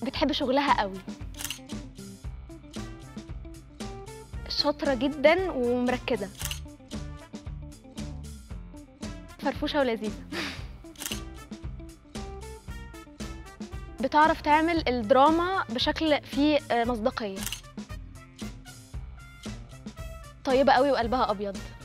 بتحب شغلها قوي شاطرة جدا ومركزة فرفوشة ولذيذة بتعرف تعمل الدراما بشكل فيه آه، مصداقية طيبة قوي وقلبها أبيض